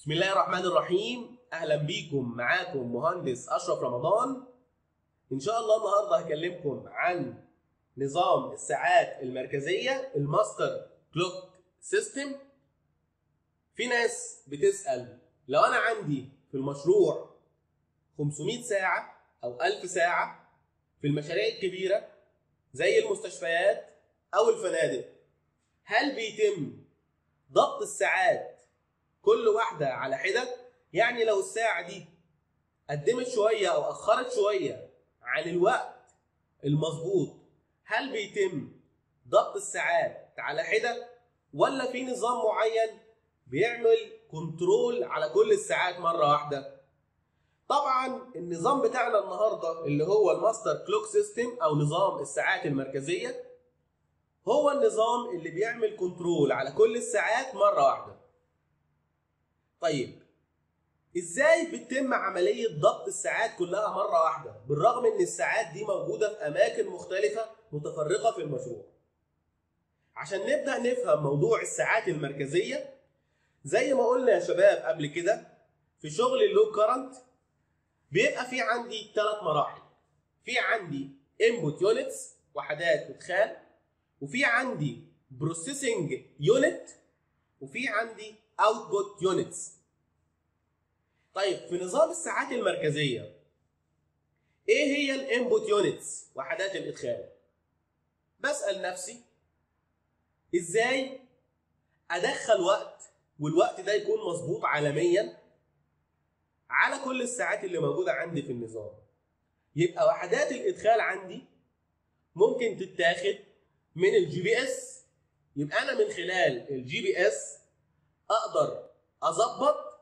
بسم الله الرحمن الرحيم اهلا بيكم معاكم مهندس اشرف رمضان ان شاء الله النهارده هكلمكم عن نظام الساعات المركزيه الماستر كلوك سيستم في ناس بتسال لو انا عندي في المشروع 500 ساعه او 1000 ساعه في المشاريع الكبيره زي المستشفيات او الفنادق هل بيتم ضبط الساعات كل واحدة على حدة يعني لو الساعة دي قدمت شوية أو أخرت شوية عن الوقت المظبوط هل بيتم ضبط الساعات على حدة ولا في نظام معين بيعمل كنترول على كل الساعات مرة واحدة طبعا النظام بتاعنا النهارده اللي هو الماستر كلوك سيستم او نظام الساعات المركزيه هو النظام اللي بيعمل كنترول على كل الساعات مره واحده طيب ازاي بتتم عمليه ضبط الساعات كلها مره واحده بالرغم ان الساعات دي موجوده في اماكن مختلفه متفرقه في المشروع عشان نبدا نفهم موضوع الساعات المركزيه زي ما قلنا يا شباب قبل كده في شغل اللو كرنت بيبقى في عندي ثلاث مراحل في عندي انبوت يونتس وحدات ادخال وفي عندي بروسيسنج يونت وفي عندي اوتبوت يونتس طيب في نظام الساعات المركزيه ايه هي الانبوت يونتس وحدات الادخال بسال نفسي ازاي ادخل وقت والوقت ده يكون مظبوط عالميا على كل الساعات اللي موجوده عندي في النظام يبقى وحدات الادخال عندي ممكن تتاخد من الجي بي اس يبقى انا من خلال الجي بي اس اقدر اظبط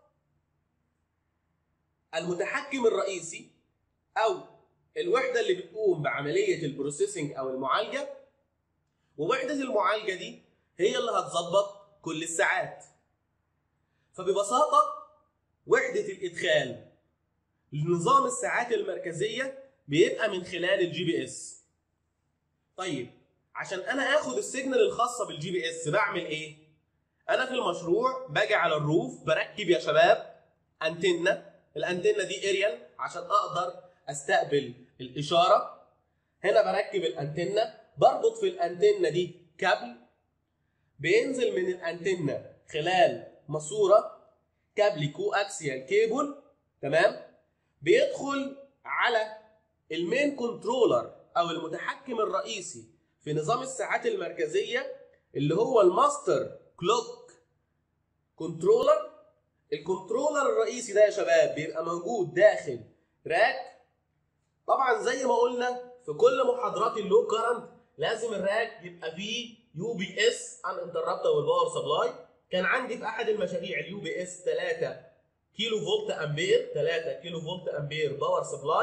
المتحكم الرئيسي او الوحده اللي بتقوم بعمليه البروسيسنج او المعالجه ووحده المعالجه دي هي اللي هتظبط كل الساعات فببساطه وحده الادخال لنظام الساعات المركزيه بيبقى من خلال الجي بي اس طيب عشان انا اخد السيجنال الخاصه بالجي بي اس بعمل ايه انا في المشروع باجي على الروف بركب يا شباب انتنه الانتنه دي اريال عشان اقدر استقبل الاشاره هنا بركب الانتنه بربط في الانتنه دي كابل بينزل من الانتنه خلال ماسوره كابل كو اكسيال كيبل تمام بيدخل على المين كنترولر او المتحكم الرئيسي في نظام الساعات المركزيه اللي هو الماستر كلوك كنترولر الكنترولر الرئيسي ده يا شباب بيبقى موجود داخل راك طبعا زي ما قلنا في كل محاضرات اللو كرنت لازم الراك يبقى فيه يو بي اس ان انتربتبل باور سبلاي كان عندي في احد المشاريع اليو بي اس 3 كيلو فولت امبير 3 كيلو فولت امبير باور سبلاي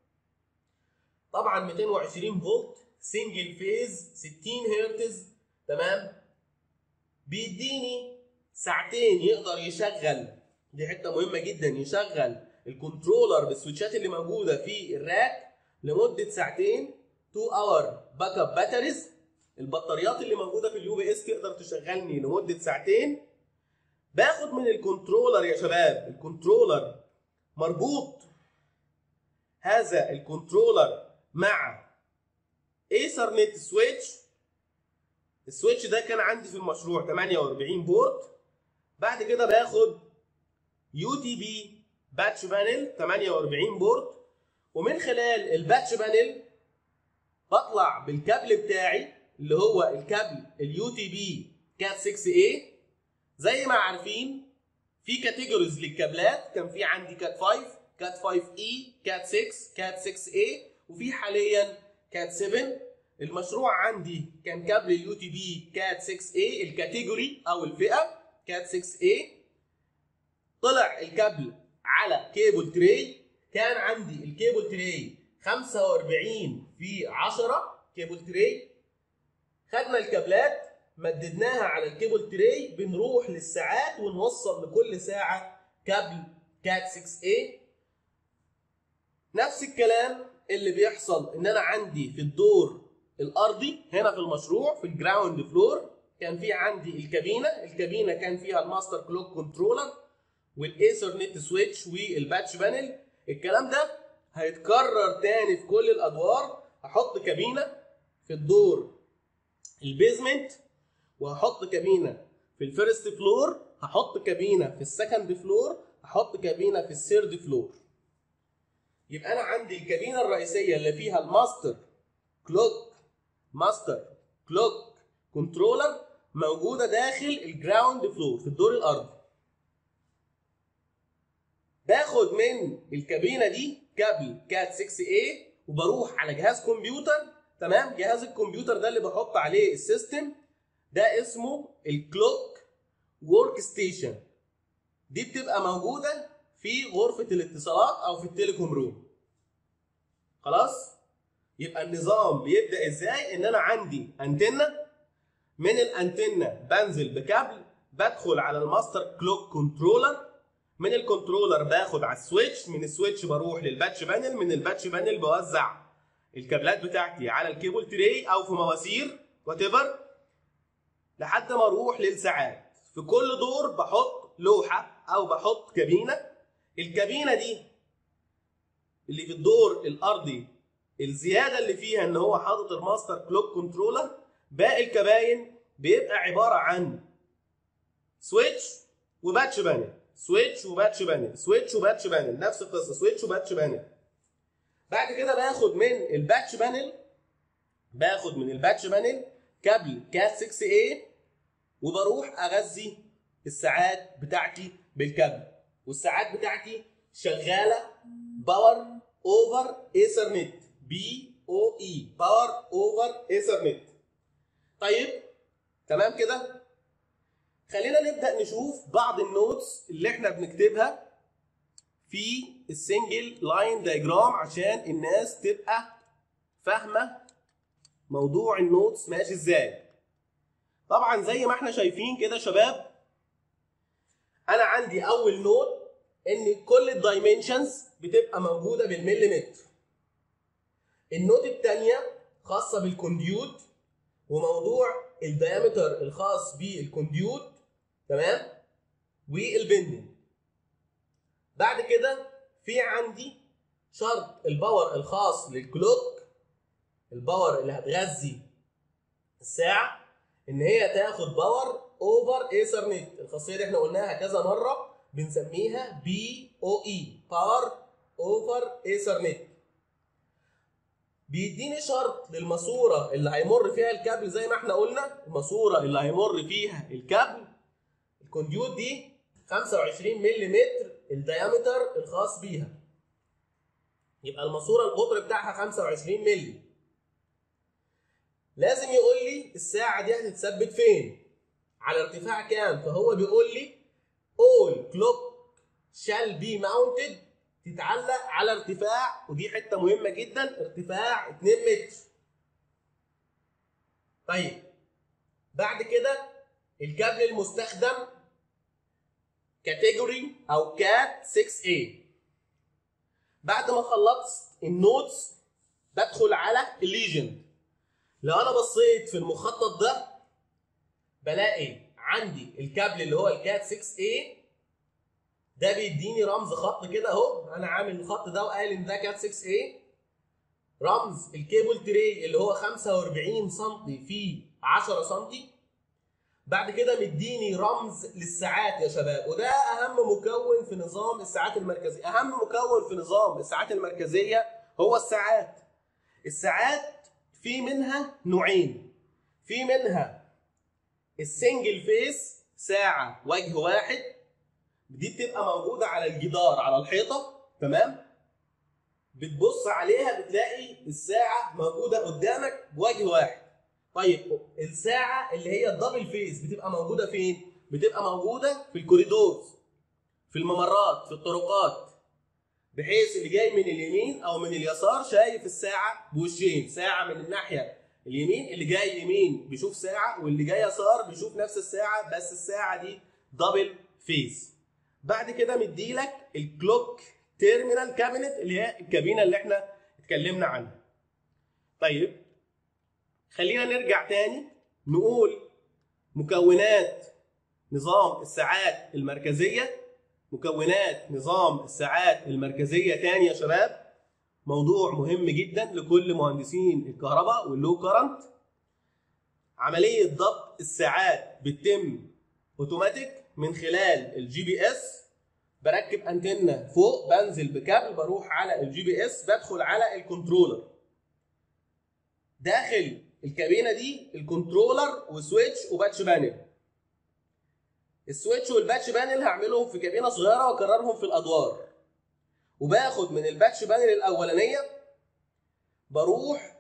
طبعا 220 فولت سنجل فيز 60 هرتز تمام بيديني ساعتين يقدر يشغل دي حته مهمه جدا يشغل الكنترولر بالسويتشات اللي موجوده في الراك لمده ساعتين 2 اور باك اب باتريز البطاريات اللي موجوده في اليو بي اس تقدر تشغلني لمده ساعتين باخد من الكنترولر يا شباب الكنترولر مربوط هذا الكنترولر مع ايثرنت سويتش السويتش ده كان عندي في المشروع 48 بورت بعد كده باخد يو تي بي باتش بانل 48 بورت ومن خلال الباتش بانل بطلع بالكابل بتاعي اللي هو الكابل اليو تي بي كات 6 a زي ما عارفين في كاتيجوريز للكابلات كان في عندي كات 5 كات 5 اي كات 6 كات 6 a وفي حاليا كات 7 المشروع عندي كان كابل اليو تي بي كات 6 a الكاتيجوري او الفئه كات 6 a طلع الكابل على كيبل تري كان عندي الكيبل تري 45 في 10 كيبل تري خدنا الكابلات مددناها على الكيبل تري بنروح للساعات ونوصل لكل ساعه كابل كات 6 a نفس الكلام اللي بيحصل ان انا عندي في الدور الارضي هنا في المشروع في الجراوند فلور كان في عندي الكابينه الكابينه كان فيها الماستر كلوك كنترولر والايثرنت سويتش والباتش بانل الكلام ده هيتكرر تاني في كل الادوار هحط كابينه في الدور البيزمنت وهحط كابينه في الفيرست فلور هحط كابينه في السكند فلور هحط كابينه في الثيرد فلور يبقى انا عندي الكابينه الرئيسيه اللي فيها الماستر كلوك ماستر كلوك كنترولر موجوده داخل الجراوند فلور في الدور الارضي باخد من الكابينه دي كابل كات 6A وبروح على جهاز كمبيوتر تمام جهاز الكمبيوتر ده اللي بحط عليه السيستم ده اسمه الكلوك ورك ستيشن دي بتبقى موجوده في غرفه الاتصالات او في التليكوم روم خلاص يبقى النظام بيبدا ازاي ان انا عندي انتنه من الانتنه بنزل بكابل بدخل على الماستر كلوك كنترولر من الكنترولر باخد على السويتش من السويتش بروح للباتش بانل من الباتش بانل بوزع الكابلات بتاعتي على الكيبل تري او في مواسير وات لحد ما اروح للساعات في كل دور بحط لوحه او بحط كابينه الكابينه دي اللي في الدور الارضي الزياده اللي فيها ان هو حاطط الماستر كلوك كنترولر باقي الكباين بيبقى عباره عن سويتش وباتش بانل سويتش وباتش بانل سويتش وباتش بانل نفس القصه سويتش وباتش بانل بعد كده باخد من الباتش بانل باخد من الباتش بانل كابل كات 6 a وبروح اغذي الساعات بتاعتي بالكابل والساعات بتاعتي شغاله باور اوفر ايثرنت بي او اي باور اوفر ايثرنت طيب تمام كده خلينا نبدا نشوف بعض النوتس اللي احنا بنكتبها في السنجل لاين دايجرام عشان الناس تبقى فاهمه موضوع النوتس ماشي ازاي طبعا زي ما احنا شايفين كده يا شباب انا عندي اول نوت ان كل الدايمنشنز بتبقى موجوده بالمليمتر النوت الثانيه خاصه بالكونديوت وموضوع الديامتر الخاص بالكونديوت تمام والبندنج بعد كده في عندي شرط الباور الخاص للكلوك الباور اللي هتغذي الساعه ان هي تاخد باور اوفر ايثرنت الخاصيه دي احنا قلناها كذا مره بنسميها بي او اي باور اوفر ايثرنت بيديني شرط للماسوره اللي هيمر فيها الكابل زي ما احنا قلنا الماسوره اللي هيمر فيها الكابل الكونديوت دي 25 ملم الديامتر الخاص بيها يبقى الماسوره القطر بتاعها 25 ملم لازم يقول لي الساعه دي هتتثبت فين على ارتفاع كام فهو بيقول لي all clock shall be mounted تتعلق على ارتفاع ودي حته مهمه جدا ارتفاع 2 متر طيب بعد كده الكابل المستخدم كاتيجوري او كات 6A بعد ما خلصت النوتس بدخل على الليجند لو انا بصيت في المخطط ده بلاقي عندي الكابل اللي هو الكات 6A ده بيديني رمز خط كده اهو انا عامل الخط ده وقال ان ده كات 6A رمز الكيبل تري اللي هو 45 سم في 10 سم بعد كده مديني رمز للساعات يا شباب وده اهم مكون في نظام الساعات المركزيه اهم مكون في نظام الساعات المركزيه هو الساعات الساعات في منها نوعين في منها السنجل فيس ساعه وجه واحد دي بتبقى موجوده على الجدار على الحيطه تمام بتبص عليها بتلاقي الساعه موجوده قدامك بوجه واحد طيب الساعه اللي هي الدبل فيس بتبقى موجوده فين بتبقى موجوده في الكوريدور في الممرات في الطرقات بحيث اللي جاي من اليمين او من اليسار شايف الساعه بوشين ساعه من الناحيه اليمين اللي جاي يمين بيشوف ساعه واللي جاي يسار بيشوف نفس الساعه بس الساعه دي دبل فيس بعد كده مديلك الكلوك تيرمينال كابينت اللي هي الكابينه اللي احنا اتكلمنا عنها طيب خلينا نرجع تاني نقول مكونات نظام الساعات المركزيه مكونات نظام الساعات المركزيه تاني يا شباب موضوع مهم جدا لكل مهندسين الكهرباء واللو كرنت عمليه ضبط الساعات بتتم اوتوماتيك من خلال الجي بي اس بركب انتنه فوق بنزل بكابل بروح على الجي بي اس بدخل على الكنترولر داخل الكابينه دي الكنترولر وسويتش وباتش بانل السويتش والباتش بانل هعملهم في كابينه صغيره واكررهم في الادوار وباخد من الباتش بانل الاولانيه بروح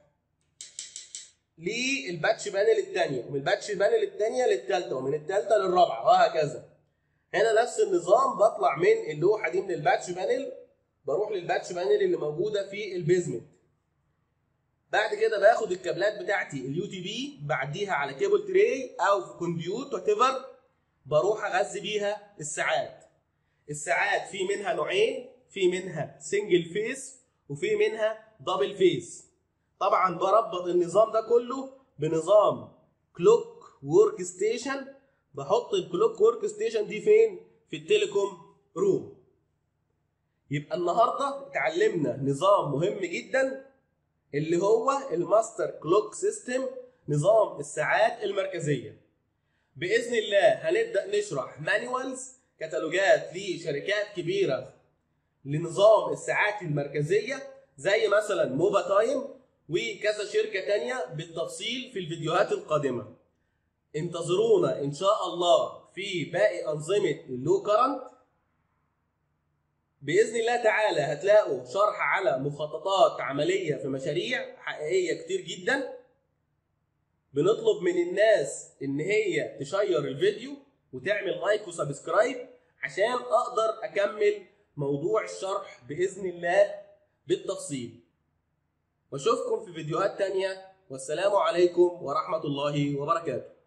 للباتش بانل الثانيه ومن الباتش بانل الثانيه للثالثه ومن الثالثه للرابعه وهكذا هنا نفس النظام بطلع من اللوحه دي من الباتش بانل بروح للباتش بانل اللي موجوده في البيزمنت بعد كده باخد الكابلات بتاعتي اليو تي بي بعديها على كيبل تري او في كونديوت وات ايفر بروح اغذي بيها الساعات الساعات في منها نوعين في منها سنجل فيس وفي منها دبل فيس طبعا بربط النظام ده كله بنظام كلوك ورك ستيشن بحط الكلوك ورك ستيشن دي فين في التليكوم روم يبقى النهارده اتعلمنا نظام مهم جدا اللي هو الماستر كلوك سيستم نظام الساعات المركزيه باذن الله هنبدا نشرح مانيوالز كتالوجات لشركات كبيره لنظام الساعات المركزيه زي مثلا موبا تايم وكذا شركه تانية بالتفصيل في الفيديوهات القادمه انتظرونا ان شاء الله في باقي انظمه اللو كرنت باذن الله تعالى هتلاقوا شرح على مخططات عمليه في مشاريع حقيقيه كتير جدا بنطلب من الناس ان هي تشير الفيديو وتعمل لايك وسبسكرايب عشان اقدر اكمل موضوع الشرح باذن الله بالتفصيل واشوفكم في فيديوهات تانية والسلام عليكم ورحمه الله وبركاته